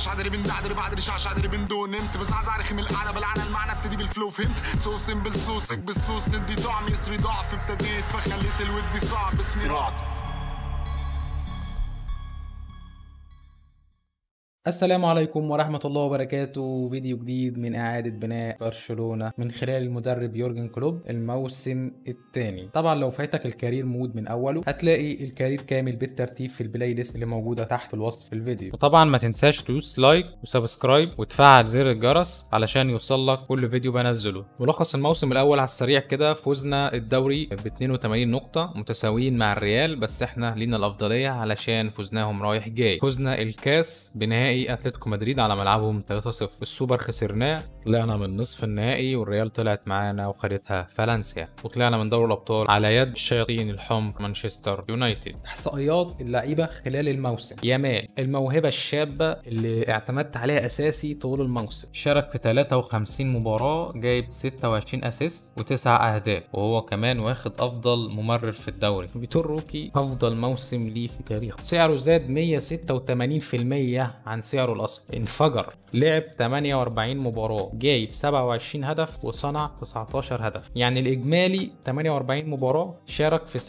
شعش عدري بن دعدري بعدري شعش عدري بن دون نمت بزعزع رخم القعده بلعنا المعنى ابتدي بالفلو فهمت سو سمبل سوسك بالسوس ندي طعم يسري ضعف ابتديت فخليت الود صعب اسمي رعد السلام عليكم ورحمة الله وبركاته فيديو جديد من إعادة بناء برشلونة من خلال المدرب يورجن كلوب الموسم الثاني طبعا لو فاتك الكارير مود من أوله هتلاقي الكارير كامل بالترتيب في البلاي ليست اللي موجودة تحت في الوصف الفيديو وطبعا ما تنساش تدوس لايك وسبسكرايب وتفعل زر الجرس علشان يوصلك كل فيديو بنزله ملخص الموسم الأول على السريع كده فوزنا الدوري ب 82 نقطة متساويين مع الريال بس احنا لينا الأفضلية علشان فوزناهم رايح جاي فوزنا الكاس بنهائي نهائي اتلتيكو مدريد على ملعبهم 3-0 السوبر خسرناه طلعنا من نصف النهائي والريال طلعت معانا وخدتها فالنسيا وطلعنا من دوري الابطال على يد الشياطين الحمر مانشستر يونايتد احصائيات اللعيبه خلال الموسم يامال الموهبه الشابه اللي اعتمدت عليها اساسي طول الموسم شارك في 53 مباراه جايب 26 اسيست و9 اهداف وهو كمان واخد افضل ممرر في الدوري فيتور روكي افضل موسم ليه في تاريخه سعره زاد 186% عن سعره الاصلي انفجر لعب 48 مباراه جايب 27 هدف وصنع 19 هدف يعني الاجمالي 48 مباراه شارك في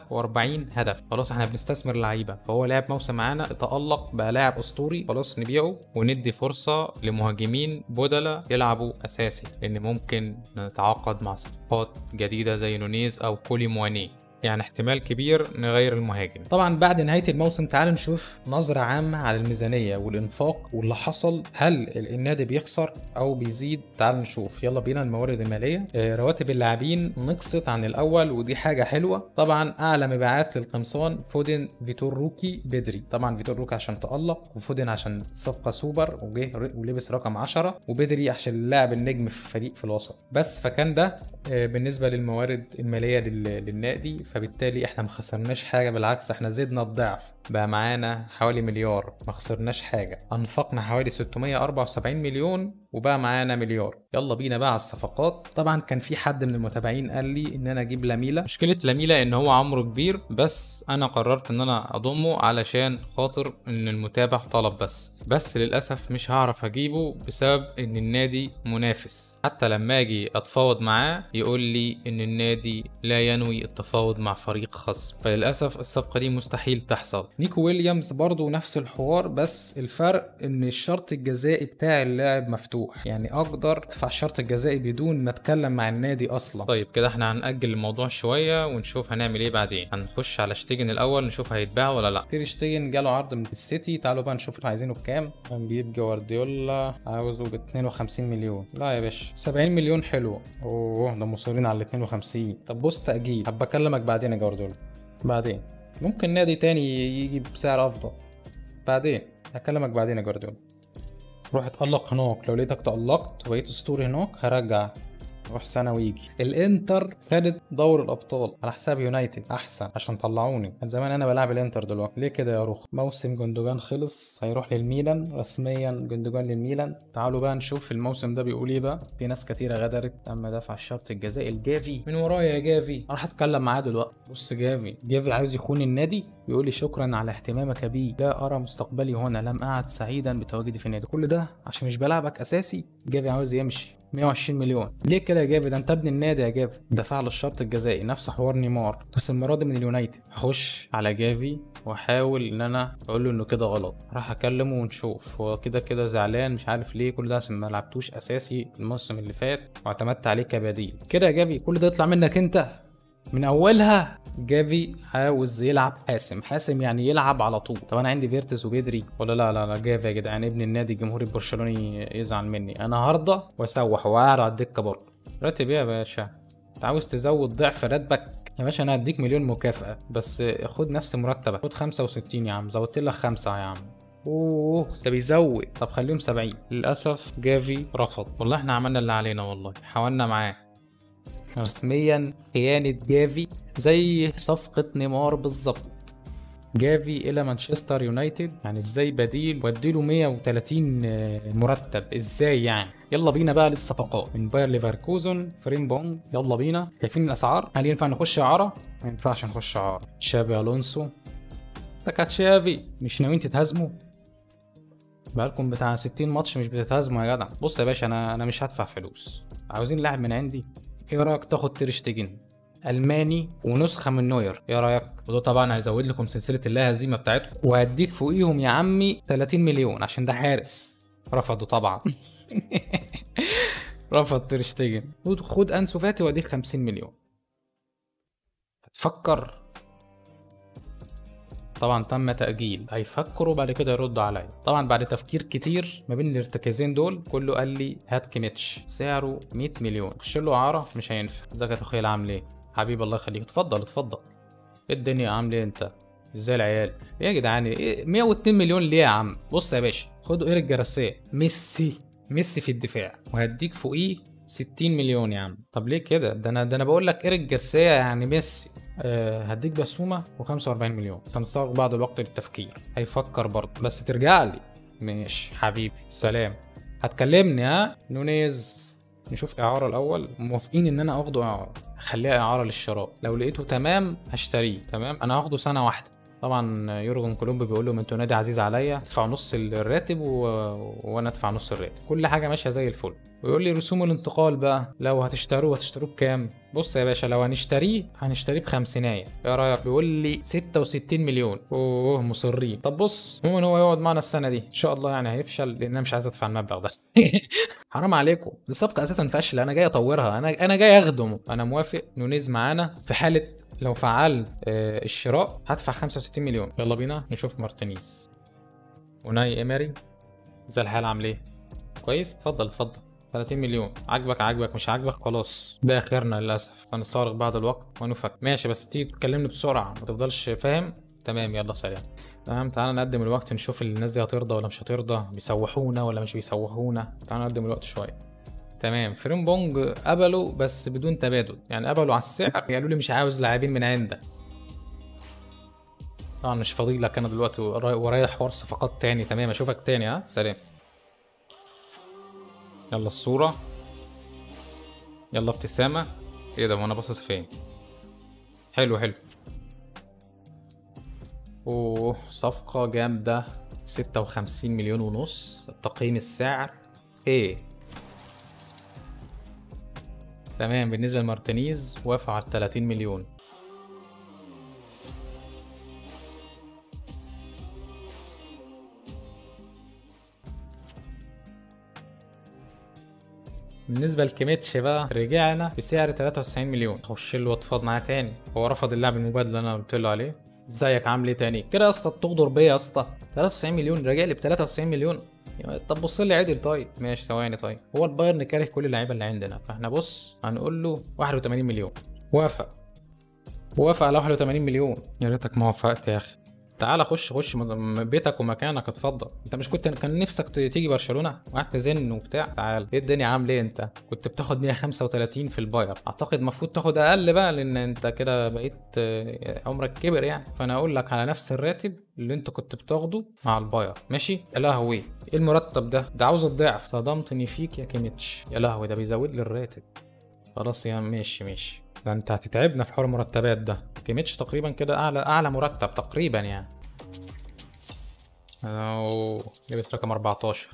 46 هدف خلاص احنا بنستثمر لعيبه فهو لعب موسم معانا تالق بقى لاعب اسطوري خلاص نبيعه وندي فرصه لمهاجمين بدلاء يلعبوا اساسي لان ممكن نتعاقد مع صفقات جديده زي نونيز او كولي مواني يعني احتمال كبير نغير المهاجم طبعا بعد نهايه الموسم تعالوا نشوف نظره عامه على الميزانيه والانفاق واللي حصل هل النادي بيخسر او بيزيد تعالوا نشوف يلا بينا الموارد الماليه آه رواتب اللاعبين نقصت عن الاول ودي حاجه حلوه طبعا اعلى مبيعات للقمصان فودن فيتور روكي بدري طبعا فيتور روكي عشان تالق وفودن عشان صفقه سوبر وجه ولبس رقم 10 وبدري عشان اللاعب النجم في الفريق في الوسط بس فكان ده آه بالنسبه للموارد الماليه للنادي فبالتالي احنا ما خسرناش حاجه بالعكس احنا زدنا الضعف بقى معانا حوالي مليار ما خسرناش حاجه انفقنا حوالي 674 مليون وبقى معانا مليار يلا بينا بقى على الصفقات طبعا كان في حد من المتابعين قال لي ان انا اجيب لاميلا مشكله لاميلا ان هو عمره كبير بس انا قررت ان انا اضمه علشان خاطر ان المتابع طلب بس بس للاسف مش هعرف اجيبه بسبب ان النادي منافس حتى لما اجي اتفاوض معاه يقول لي ان النادي لا ينوي التفاوض مع فريق خصم فللاسف الصفقه دي مستحيل تحصل نيكو ويليامز برضو نفس الحوار بس الفرق ان الشرط الجزائي بتاع اللاعب مفتوح يعني اقدر ادفع الشرط الجزائي بدون ما اتكلم مع النادي اصلا طيب كده احنا هنأجل الموضوع شويه ونشوف هنعمل ايه بعدين هنخش على شتيجن الاول نشوف هيتباع ولا لا تير شتيجن جاله عرض من السيتي تعالوا بقى نشوف عايزينه بكام هنجيب جوارديولا عاوزه ب 52 مليون لا يا باشا 70 مليون حلو اوه ده مصرين على 52 طب بص تأجيل هبقى اكلمك بعدين يا جوارديولا بعدين ممكن نادي تاني يجي بسعر افضل بعدين هكلمك بعدين يا جوارديولا روح اتألق هناك لو لقيتك تألقت وبقيت اسطوري هناك هرجع روح سنة ويجي الانتر خدت دور الابطال على حساب يونايتد احسن عشان طلعوني من زمان انا بلعب الانتر دلوقتي ليه كده يا روخ موسم جندوجان خلص هيروح للميلان رسميا جندوجان للميلان تعالوا بقى نشوف الموسم ده بيقول ايه بقى في ناس كتيره غدرت اما دفع الشرط الجزائي الجافي من ورايا يا جافي راح اتكلم معاه دلوقتي بص جافي جافي عايز يخون النادي بيقول لي شكرا على اهتمامك بي لا ارى مستقبلي هنا لم اعد سعيدا بتواجدي في النادي كل ده عشان مش بلعبك اساسي جافي عاوز يمشي 120 مليون ليه كده يا جافي ده انت ابن النادي يا جافي دفع له الشرط الجزائي نفس حوار نيمار بس المره دي من اليونايتد هخش على جافي واحاول ان انا اقول له انه كده غلط راح اكلمه ونشوف هو كده كده زعلان مش عارف ليه كل ده عشان ما لعبتوش اساسي الموسم اللي فات واعتمدت عليه كبديل كده يا جافي كل ده يطلع منك انت من اولها جافي عاوز يلعب حاسم حاسم يعني يلعب على طول طب انا عندي فيرتز وبيدري ولا لا لا لا جافي يا جدعان ابن النادي الجمهوري البرشلوني يزعل مني انا هرضى واسوح وقاعد على الدكه برضه راتب ايه يا باشا انت عاوز تزود ضعف راتبك يا باشا انا هديك مليون مكافأة بس خد نفس مرتبك خد 65 يا عم زودت لك خمسة يا عم اوه ده بيزود طب خليهم 70 للاسف جافي رفض والله احنا عملنا اللي علينا والله حاولنا معاه رسميا خيانة جافي زي صفقة نيمار بالظبط جافي الى مانشستر يونايتد يعني ازاي بديل واديله 130 مرتب ازاي يعني يلا بينا بقى للصفقات من باير ليفركوزن فريم بونج يلا بينا شايفين الاسعار هل ينفع نخش اعاره ما ينفعش نخش اعاره تشافي الونسو ده كانت تشافي مش ناويين تتهزموا بقالكم بتاع 60 ماتش مش بتتهزموا يا جدع بص يا باشا انا انا مش هدفع فلوس عاوزين لاعب من عندي ايه رايك تاخد تيرشتيجن الماني ونسخه من نوير ايه رايك وده طبعا هيزود لكم سلسله اللا هزيمه بتاعتكم وهديك فوقيهم يا عمي 30 مليون عشان ده حارس رفضوا طبعا رفض تيرشتيجن خد انسو فاتي واديك 50 مليون تفكر طبعا تم تأجيل هيفكروا بعد كده يردوا عليا طبعا بعد تفكير كتير ما بين الارتكازين دول كله قال لي هات كيميتش سعره 100 مليون خش له اعاره مش هينفع ازيك يا تخيل عامل ايه حبيبي الله يخليك اتفضل اتفضل ايه الدنيا عامل ايه انت ازاي العيال ايه يا جدعان ايه 102 مليون ليه يا عم بص يا باشا خدوا ايريك جارسيا ميسي ميسي في الدفاع وهديك فوقيه 60 مليون يا عم طب ليه كده ده انا ده انا بقول لك ايريك جارسيا يعني ميسي أه هديك بسومه و45 مليون سنستغرق بعض الوقت للتفكير هيفكر برضه بس ترجع لي ماشي حبيبي سلام هتكلمني ها نونيز نشوف اعاره الاول موافقين ان انا اخده اعاره خليها اعاره للشراء لو لقيته تمام هشتريه تمام انا هاخده سنه واحده طبعا يورجن كولومب بيقول لهم انتوا نادي عزيز عليا ادفعوا نص الراتب و... وانا ادفع نص الراتب كل حاجه ماشيه زي الفل ويقول لي رسوم الانتقال بقى لو هتشتروه هتشتروه بكام بص يا باشا لو هنشتريه هنشتريه بخمسينايه ايه رايك بيقول لي 66 مليون اوه مصرين طب بص عموما هو يقعد معنا السنه دي ان شاء الله يعني هيفشل لان انا مش عايز ادفع المبلغ ده حرام عليكم دي الصفقه اساسا فاشله انا جاي اطورها انا انا جاي اخدمه انا موافق نونيز معانا في حاله لو فعلت آه الشراء هدفع 65 مليون يلا بينا نشوف مارتينيز وناي ايمري زي الحال عامل ايه كويس اتفضل اتفضل 30 مليون عاجبك عاجبك مش عاجبك خلاص ده اخرنا للاسف هنستغرق بعض الوقت ونفك ماشي بس تيجي تكلمني بسرعه ما تفضلش فاهم تمام يلا سلام تمام تعالى نقدم الوقت نشوف الناس دي هترضى ولا مش هترضى بيسوحونا ولا مش بيسوحونا تعالى نقدم الوقت شويه تمام فريم بونج قبلوا بس بدون تبادل يعني قبلوا على السعر قالوا لي مش عاوز لاعبين من عندك طبعا مش فاضي لك انا دلوقتي ورايا حوار صفقات تاني تمام اشوفك تاني ها سلام يلا الصورة يلا ابتسامة ايه ده وانا باصص فين حلو حلو اوه صفقة جامدة ستة وخمسين مليون ونص تقييم السعر ايه تمام بالنسبة لمارتينيز وافق على 30 مليون بالنسبة لكيميتش بقى رجعنا بسعر 93 مليون اخش له واتفاض معاه تاني هو رفض اللعب المبادل اللي انا قلت له عليه ازيك عامل ايه تاني كده يا اسطى بتغدر بيا يا اسطى 93 مليون راجع لي ب 93 مليون طب بص لي عدل طيب ماشي ثواني طيب هو البايرن كاره كل اللعيبه اللي عندنا فاحنا بص هنقول له 81 مليون وافق وافق على 81 مليون يا ريتك ما وافقت يا اخي تعال خش خش بيتك ومكانك اتفضل انت مش كنت كان نفسك تيجي برشلونه وقعدت تزن وبتاع تعال ايه الدنيا عامل ايه انت كنت بتاخد 135 في الباير اعتقد المفروض تاخد اقل بقى لان انت كده بقيت عمرك كبر يعني فانا اقول لك على نفس الراتب اللي انت كنت بتاخده مع الباير ماشي يا لهوي ايه المرتب ده ده عاوز الضعف صدمتني فيك يا كيميتش يا لهوي ده بيزود لي الراتب خلاص يا ماشي ماشي ده انت هتتعبنا في حوار المرتبات ده كيميتش تقريبا كده اعلى اعلى مرتب تقريبا يعني اوه لبس رقم 14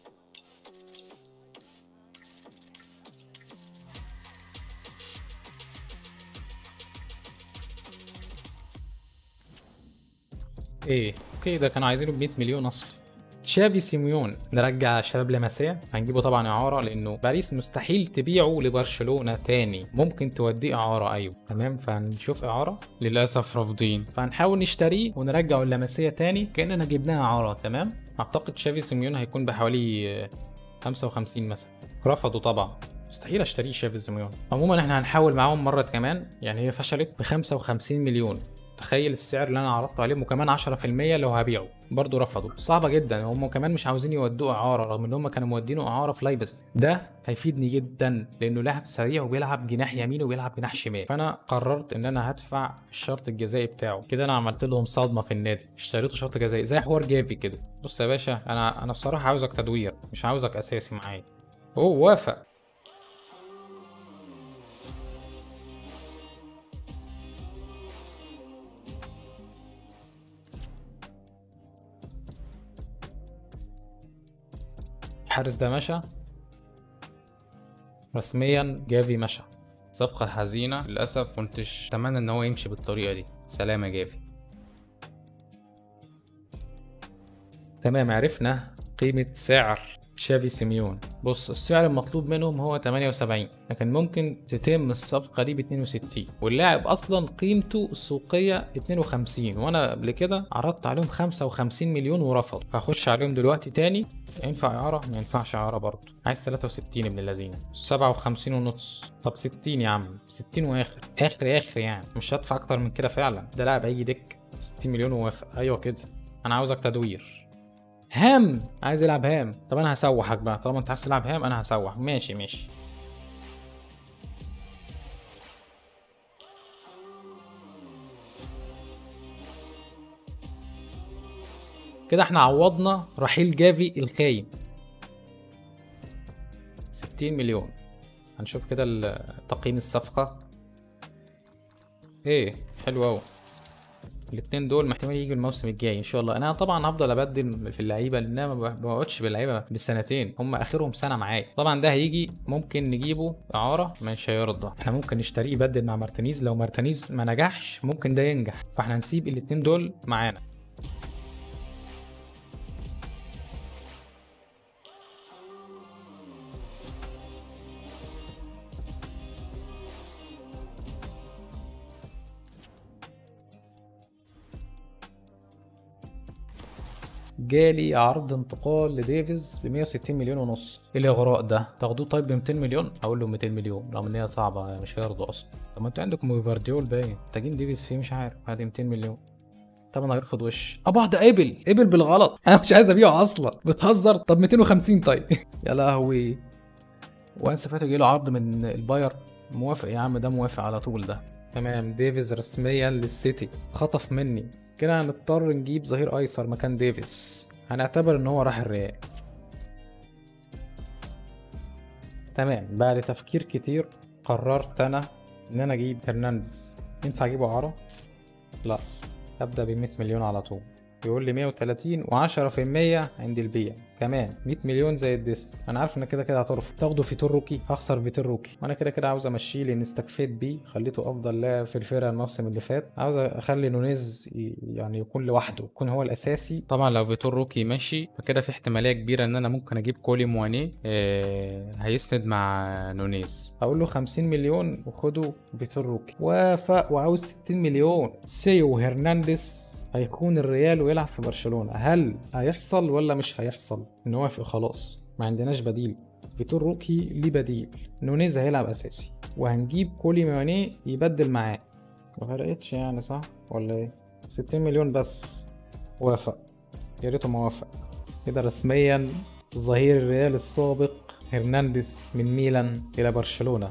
ايه اوكي ده كانوا عايزينه ب 100 مليون اصلي تشافي سيميون نرجع شباب لمسيا هنجيبه طبعا اعاره لانه باريس مستحيل تبيعه لبرشلونه تاني ممكن توديه اعاره ايوه تمام فهنشوف اعاره للاسف رافضين فهنحاول نشتريه ونرجعه لمسيا تاني كاننا جبناه اعاره تمام اعتقد شافي سيميون هيكون بحوالي 55 مثلا رفضوا طبعا مستحيل اشتريه شافي سيميون عموما احنا هنحاول معاهم مره كمان يعني هي فشلت ب 55 مليون تخيل السعر اللي انا عرضته عليهم وكمان 10% لو هبيعه برضه رفضوا صعبه جدا هم كمان مش عاوزين يودوه اعاره رغم ان هم كانوا مودينه اعاره في لايبز ده هيفيدني جدا لانه لاعب سريع وبيلعب جناح يمين وبيلعب جناح شمال فانا قررت ان انا هدفع الشرط الجزائي بتاعه كده انا عملت لهم صدمه في النادي اشتريته شرط جزائي زي حوار جافي كده بص يا باشا انا انا الصراحه عاوزك تدوير مش عاوزك اساسي معايا اوه وافق الحارس ده مشى رسميا جافي مشى صفقة حزينة للأسف كنتش أتمنى إن هو يمشي بالطريقة دي سلام يا جافي تمام عرفنا قيمة سعر شافي سيميون بص السعر المطلوب منهم هو 78 لكن ممكن تتم الصفقة دي ب 62 واللاعب أصلا قيمته السوقية 52 وأنا قبل كده عرضت عليهم 55 مليون ورفضوا هخش عليهم دلوقتي تاني ينفع إعارة ما ينفعش إعارة برضه عايز 63 ابن اللذينة 57 ونص طب 60 يا عم 60 وآخر آخر آخر يعني مش هدفع أكتر من كده فعلا ده لاعب هيجي دك 60 مليون ووافق أيوه كده أنا عاوزك تدوير هام عايز يلعب هام طب انا هسوحك بقى طالما انت عايز تلعب هام انا هسوح ماشي ماشي كده احنا عوضنا رحيل جافي الخاين 60 مليون هنشوف كده ال- تقييم الصفقة ايه حلو اوي الاتنين دول محتمل يجوا الموسم الجاي ان شاء الله انا طبعا هفضل ابدل في اللعيبه لان انا ما بق- بقعدش باللعيبه بالسنتين هم اخرهم سنه معايا طبعا ده هيجي ممكن نجيبه اعاره مش هيرضى احنا ممكن نشتريه يبدل مع مارتينيز لو مارتينيز ما نجحش ممكن ده ينجح فاحنا نسيب الاتنين دول معانا جالي عرض انتقال لديفيز ب 160 مليون ونص ايه الاغراء ده تاخدوه طيب ب 200 مليون اقول له 200 مليون رغم ان هي صعبه مش هيرضوا اصلا طب ما انتوا عندكم فارديول باين محتاجين ديفيز فيه مش عارف هادي 200 مليون طبعا هيرفض وش ابا ده قبل قبل بالغلط انا مش عايز ابيعه اصلا بتهزر طب 250 طيب يا لهوي وانس فاتو جاله عرض من الباير موافق يا عم ده موافق على طول ده تمام ديفيز رسميا للسيتي خطف مني كده هنضطر نجيب ظهير ايسر مكان ديفيز هنعتبر ان هو راح الريال تمام بعد تفكير كتير قررت انا ان انا اجيب هرنانديز ينفع اجيبه عرا لا ابدا ب 100 مليون على طول يقول لي 130 و10% عند البيع كمان 100 مليون زي الديست انا عارف ان كده كده هترفض تاخده فيتور روكي هخسر فيتور روكي وانا كده كده عاوز امشيه لان استكفيت بيه خليته افضل لاعب في الفرقه الموسم اللي فات عاوز اخلي نونيز ي- يعني يكون لوحده يكون هو الاساسي طبعا لو فيتور روكي ماشي فكده في احتماليه كبيره ان انا ممكن اجيب كولي مواني آه هيسند مع نونيز اقول له 50 مليون وخده فيتور روكي وافق وعاوز 60 مليون سيو هرنانديز هيكون الريال ويلعب في برشلونة هل هيحصل ولا مش هيحصل نوافق خلاص ما عندناش بديل فيتور روكي ليه بديل نونيز هيلعب اساسي وهنجيب كولي ماني يبدل معاه ما فرقتش يعني صح ولا ايه 60 مليون بس وافق يا ريته ما وافق كده رسميا ظهير الريال السابق هرنانديز من ميلان الى برشلونة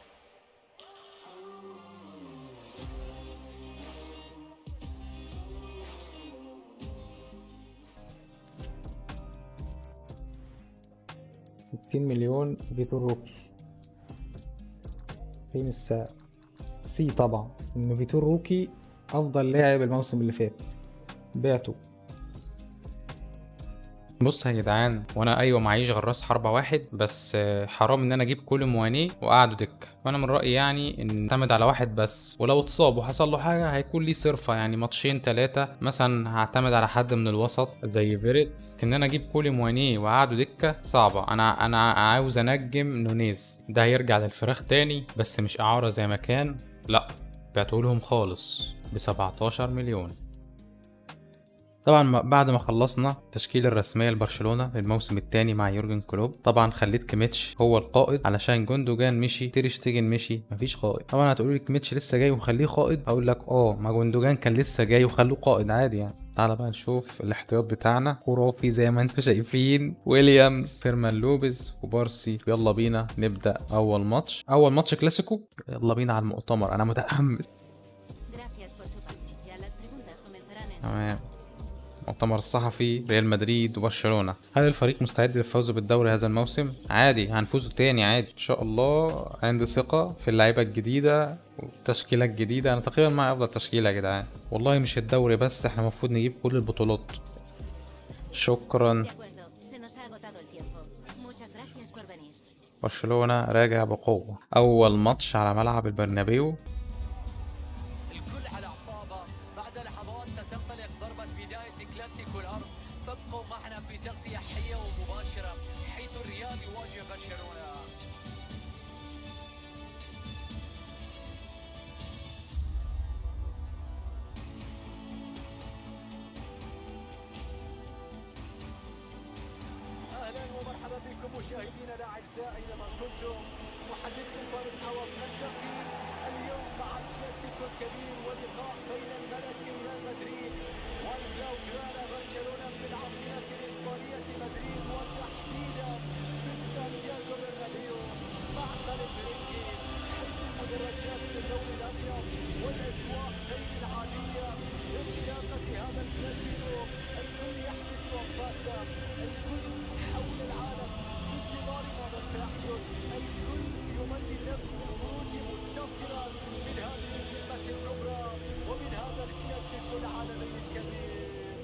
ستين مليون فيتور روكي فين السعر سي طبعا ان فيتور روكي افضل لاعب الموسم اللي فات بعته بص يا جدعان وانا ايوه معيش غراس حربة واحد بس آه، حرام ان انا اجيب كل موانيه واقعده دكه وانا من رايي يعني ان نعتمد على واحد بس ولو اتصاب وحصل له حاجه هيكون ليه صرفه يعني ماتشين ثلاثه مثلا هعتمد على حد من الوسط زي فيريتس ان انا اجيب كل موانيه واقعده دكه صعبه انا انا عاوز انجم نونيز ده هيرجع للفراخ تاني بس مش اعاره زي ما كان لا بعتهولهم خالص ب 17 مليون طبعا ما- بعد ما خلصنا التشكيلة الرسمية لبرشلونة للموسم الثاني مع يورجن كلوب طبعا خليت كيميتش هو القائد علشان جوندوجان مشي تير شتيجن مشي مفيش قائد طبعا هتقولوا لي كيميتش لسه جاي وخليه قائد اقول لك اه ما جوندوجان كان لسه جاي وخلوه قائد عادي يعني تعالى بقى نشوف الاحتياط بتاعنا خرافي زي ما انتم شايفين ويليامز فيرمان لوبيز وبارسي يلا بينا نبدا اول ماتش اول ماتش كلاسيكو يلا بينا على المؤتمر انا متحمس Gracias por su paciencia. Las preguntas comenzarán en... تمام مؤتمر الصحفي ريال مدريد وبرشلونة هل الفريق مستعد للفوز بالدوري هذا الموسم؟ عادي هنفوز تاني عادي ان شاء الله عندي ثقة في اللعيبة الجديدة والتشكيلة الجديدة انا تقريبا معي افضل تشكيلة يا جدعان والله مش الدوري بس احنا المفروض نجيب كل البطولات شكرا De acuerdo, se nos ha agotado el tiempo. برشلونة راجع بقوة أول ماتش على ملعب البرنابيو الكل على اعصابه بعد لحظات ستنطلق ضربه بدايه كلاسيكو الارض فابقوا معنا في تغطيه حيه ومباشره حيث الريال يواجه برشلونه اهلا ومرحبا بكم مشاهدينا الاعزاء اينما كنتم محدثكم فارس عوض نلتقي اليوم مع الكلاسيكو الكبير ولقاء بين الملك ريال مدريد والبلاو جرانا برشلونه في العاصمه الاسبانيه مدريد وتحديدا في سانتياغو برنابيو معقل بريكي حيث المدرجات باللون الابيض والاجواء غير العاديه انطلاقه هذا الكلاسيكو الكل يحبس انفاسه الكل حول العالم في انتظار ماذا سيحدث الكل يمني النفس بالخروج منتصرا من هذه القمه الكبرى ومن هذا الكلاسيكو العالمي الكبير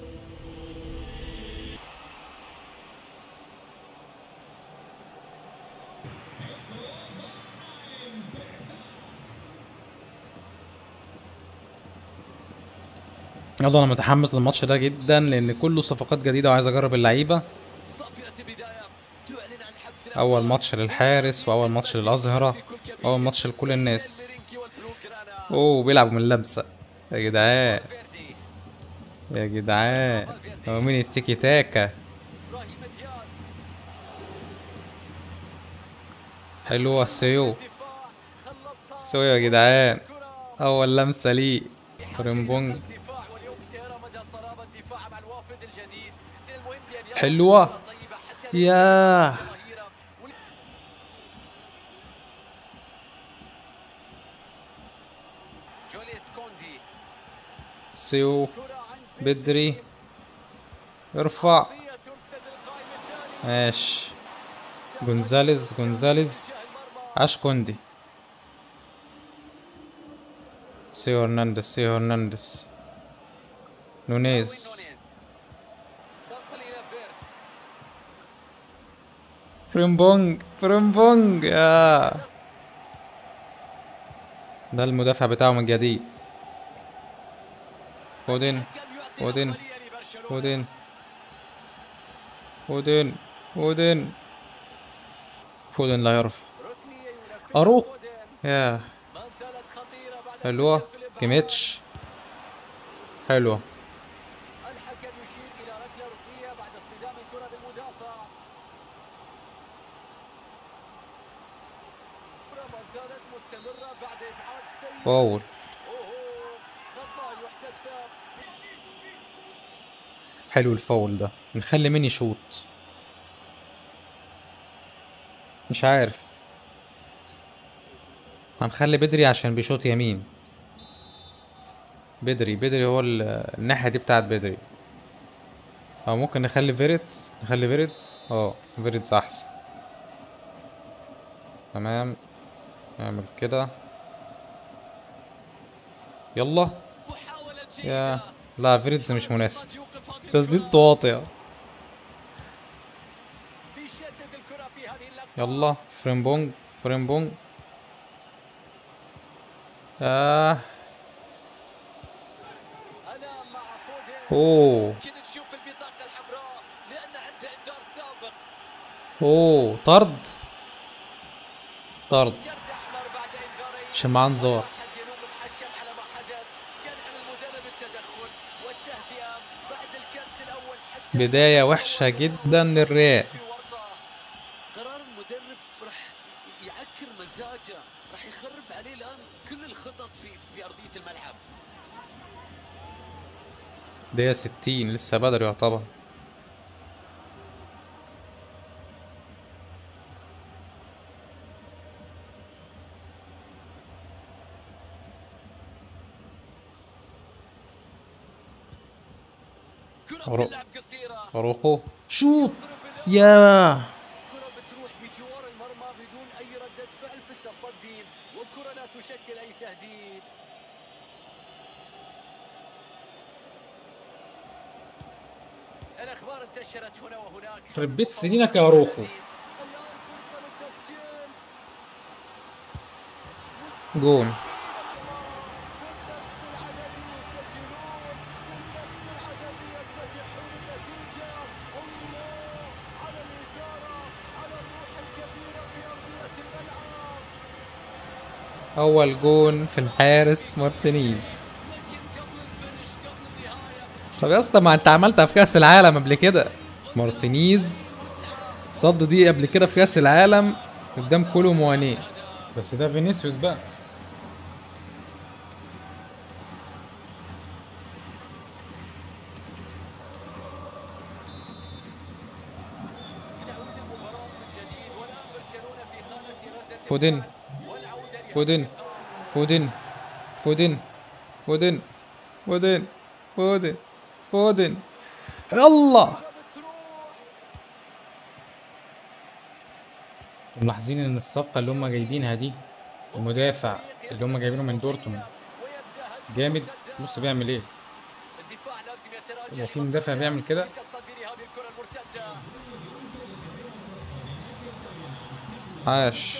يلا أنا متحمس للماتش ده جدا لأن كله صفقات جديدة وعايز أجرب اللعيبة صافية بداية تعلن عن حبس أول ماتش للحارس وأول ماتش للأزهرة أول ماتش لكل الناس برينكي والبلوغرانا أوه بيلعبوا من لمسة يا جدعان فيردي يا جدعان هو مين التيكي تاكا ابراهيم دياز حلوة سيو دفاع خلص سيو يا جدعان كرة أول لمسة ليه فريمبونج الدفاع واليوم سيرى مدى صلابة الدفاع مع الوافد الجديد من المهم بأن يضع حلوة. كرة طيبة حتى ياه الجماهير وال- جوليس كوندي سيو كرة عن بدري ارفع بنزية ترسل للقائم الثاني ماشي جونزاليز جونزاليز عاش كوندي سيو هرنانديز سيو هرنانديز نونيز تصل إلى فيرتس فريمبونج فريمبونج يا ده المدافع بتاعهم الجديد فودن كم يعطي فودن الأفضلية لبرشلونة فودن فودن فودن فودن لا يعرف ركنية ينفذ أروح فودن. يا ما زالت خطيرة بعد حلوة التسجيل في الإبعاد. كيميتش حلوة الحكم يشير إلى ركلة ركنية بعد اصطدام الكرة بالمدافع الكرة ما زالت مستمرة بعد إبعاد سيء فاول أوهو خطأ يحتسب حلو الفاول ده نخلي مين يشوط مش عارف هنخلي بدري عشان بيشوط يمين بدري بدري هو ال- الناحية دي بتاعت بدري او ممكن نخلي فيريتس نخلي فيريتس اه فيريتس احسن تمام نعمل كده يلا محاولة يا جيدة لا فيريتس مش مناسب يوقف هذه تسديد الكرة. واطية بيشتت الكرة في هذه اللقطة يلا فريمبونج فريمبونج آه أنا مع فودن اوه يمكن نشوف البطاقة الحمراء لأن عنده إنذار سابق اوه طرد طرد كرت أحمر بعد إنذارين عشان معاه انذار أحد يلوم الحكم على ما حدث كان على المدرب التدخل والتهدئة بعد الكرت الأول حتى بداية وحشة جدا للريال في ورطة قرار المدرب راح ي- يعكر مزاجه راح يخرب عليه الآن كل الخطط في في أرضية الملعب دقيقة ستين لسه بدري يعتبر كرة أرو- بتلعب قصيرة اروحو شوت كرة بال- يا كرة بتروح بجوار المرمى بدون أي ردة فعل في التصدي والكرة لا تشكل أي تهديد الأخبار انتشرت هنا وهناك يخرب بيت سنينك يا روخو الآن فرصة للتسجيل جون اول جون في الحارس مارتينيز طب يا اسطى ما انت عملتها في كاس العالم قبل كده مارتينيز صد دي قبل كده في كاس العالم قدام كولو موانيه بس ده فينيسيوس بقى فودن فودن فودن فودن فودن فودن فودن فودن يلا ملاحظين ان الصفقة اللي هم جايبينها دي المدافع اللي هم جايبينه من دورتموند جامد بص بيعمل ايه الدفاع لازم يتراجع هو في مدافع بيعمل كده كالصدير هذه الكرة المرتدة عاش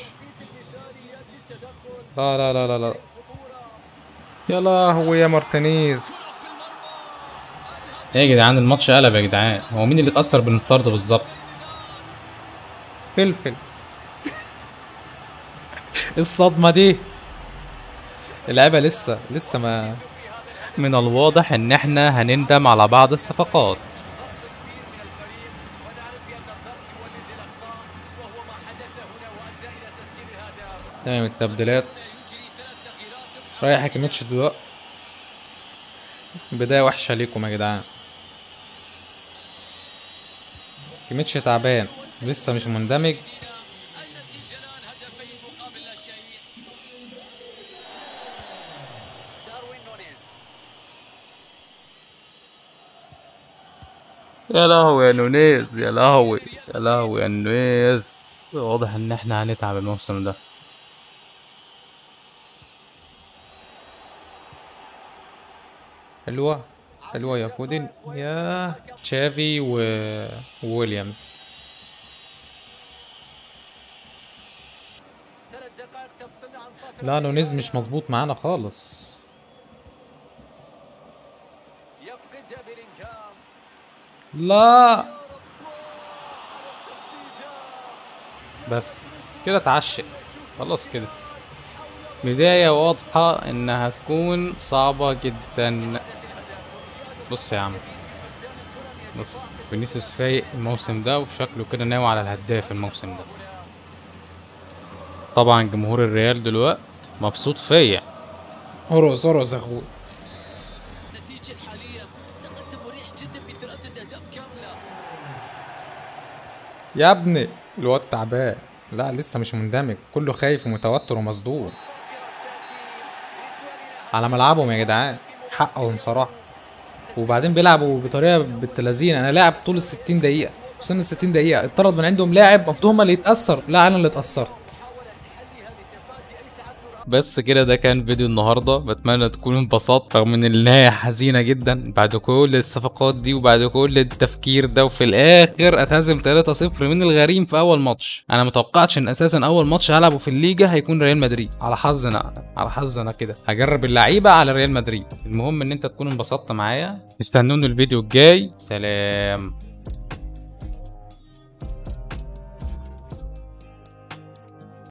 لا لا لا لا لا يا لهوي يا مارتينيز ايه يا جدعان الماتش قلب يا جدعان هو مين اللي اتأثر بالطرد بالظبط فلفل الصدمة دي اللعيبة لسه لسه ما من الواضح ان احنا هنندم على بعض الصفقات تمام التبديلات رايح كيميتش دلوقتي بداية وحشة ليكم يا جدعان كيميتش تعبان لسه مش مندمج داروين نونيز يا لهوي يا نونيز يا لهوي يا لهوي يا نونيز واضح ان احنا هنتعب الموسم ده حلوة حلوة يا فودن يا تشافي و وويليامز ثلاث دقائق تفصلنا عن صافي لا نونيز مش مظبوط معانا خالص يفقدها بلينغهام لا بس كده اتعشق خلاص كده بداية واضحة انها تكون صعبة جدا بص يا عم بص فينيسيوس فايق الموسم ده وشكله كده ناوي على الهداف الموسم ده طبعا جمهور الريال دلوقتي مبسوط فيا ارقص ارقص يا اخوي النتيجة الحالية تقدم مريح جدا بثلاثة أهداف كاملة يا ابني الواد تعبان لا لسه مش مندمج كله خايف ومتوتر ومصدوم على ملعبهم يا جدعان حقهم صراحة وبعدين بيلعبوا بطريقة بالتلازين انا لاعب طول ال 60 دقيقة وصلنا ال 60 دقيقة اتطرد من عندهم لاعب المفروض هما اللي يتأثر لا انا اللي اتأثرت بس كده ده كان فيديو النهارده بتمنى تكونوا انبسطت رغم ان النهايه حزينه جدا بعد كل الصفقات دي وبعد كل التفكير ده وفي الاخر اتهزم 3-0 من الغريم في اول ماتش انا متوقعتش ان اساسا اول ماتش هلعبه في الليجا هيكون ريال مدريد على حظنا على حظنا كده هجرب اللعيبه على ريال مدريد المهم ان انت تكون انبسطت معايا استنوني الفيديو الجاي سلام